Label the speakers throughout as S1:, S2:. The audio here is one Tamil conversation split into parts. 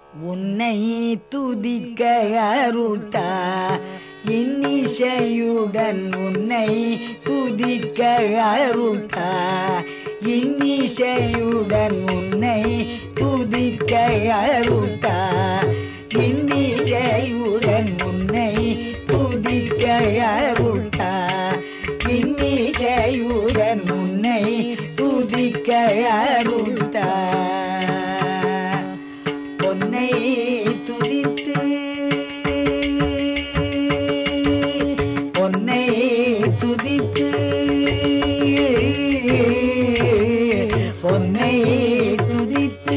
S1: உன்னை துதிக்க அருள்தா இன்னிசையுடன் உன்னை துதிக்க அருள்தா இன்னிசையுடன் உன்னை துதிக்க அருள்தா இன்னிசையுடன் உன்னை துதிக்க அருள்தா இன்னிசையுடன் உன்னை துதிக்க அருள்தா பொன்னை துதித்து பொன்னை துதித்து பொன்னை துதித்து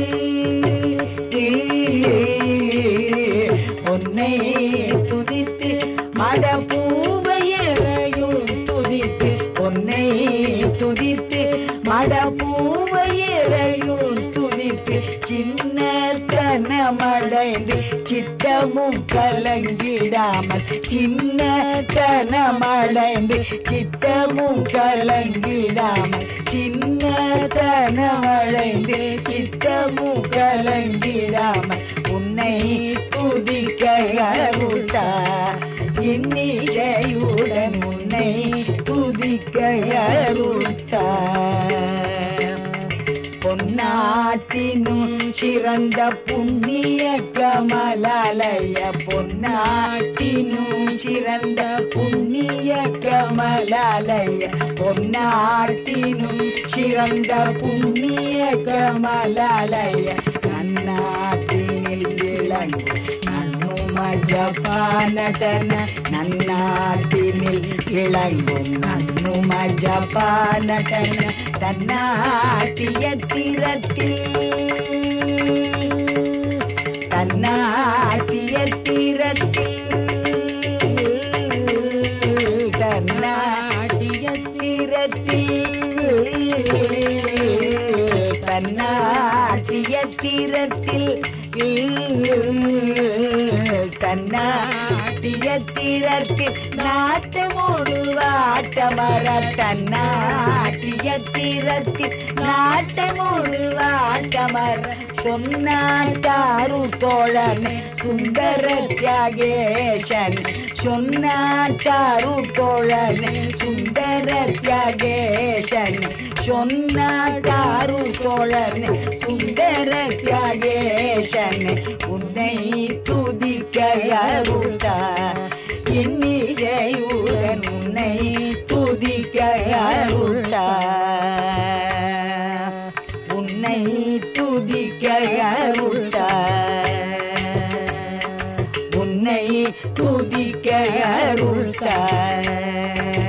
S1: பொன்னை துதித்து மட பூவையரையும் துதித்து பொன்னை துதித்து மட பூவையரையும் துதித்து சின்ன கனமடைந்து சித்தமும் கலங்கிடாமல் சின்ன கனமடைந்து சித்தமும் கலங்கிடாமல் சின்ன கனமடைந்து சித்தமும் கலங்கிடாமல் உன்னை துதிக்க அருட்டா இன்னிசையுடன் உன்னை துதிக்க அருட்டா பொன்னாட்டினும் சிறந்த புண்ணிய கமலாலய பொன்னாட்டினும் சிறந்த புண்ணிய கமலாலய பொன்னாட்டினும் சிறந்த புண்ணிய கமலாலய நன்னாட்டினில் விளங்கும் நன்னும ஜபானடன நன்னாட்டினில் விளங்கும் நன்னும ஜபானடன தன்னாட்டிய திறத்தில் தன்னாட்டிய திறத்தில் தன்னாட்டிய திறத்தில் தன்னாட்டிய திறத்தில் தன்னாட்டிய திறத்தில் நாட்டமோடு வாட்டமர தன்னாட்டிய திறத்தில் நாட்டமோடு வாட்டமர சொன்னாட்டாரு தோழன் சுந்தர தியாகேசன் சொன்னாட்டாரு தோழன் சுந்தர தியாகேசன் சொன்னாட்டாரு தோழன் சுந்தர தியாகேசன் உன்னை துதிக்க அருட்டா இன்னிசையுடன் உன்னை துதிக்க அருட்டா உன்னை துதிக்க அருட்டா உன்னை துதிக்க அருள்தா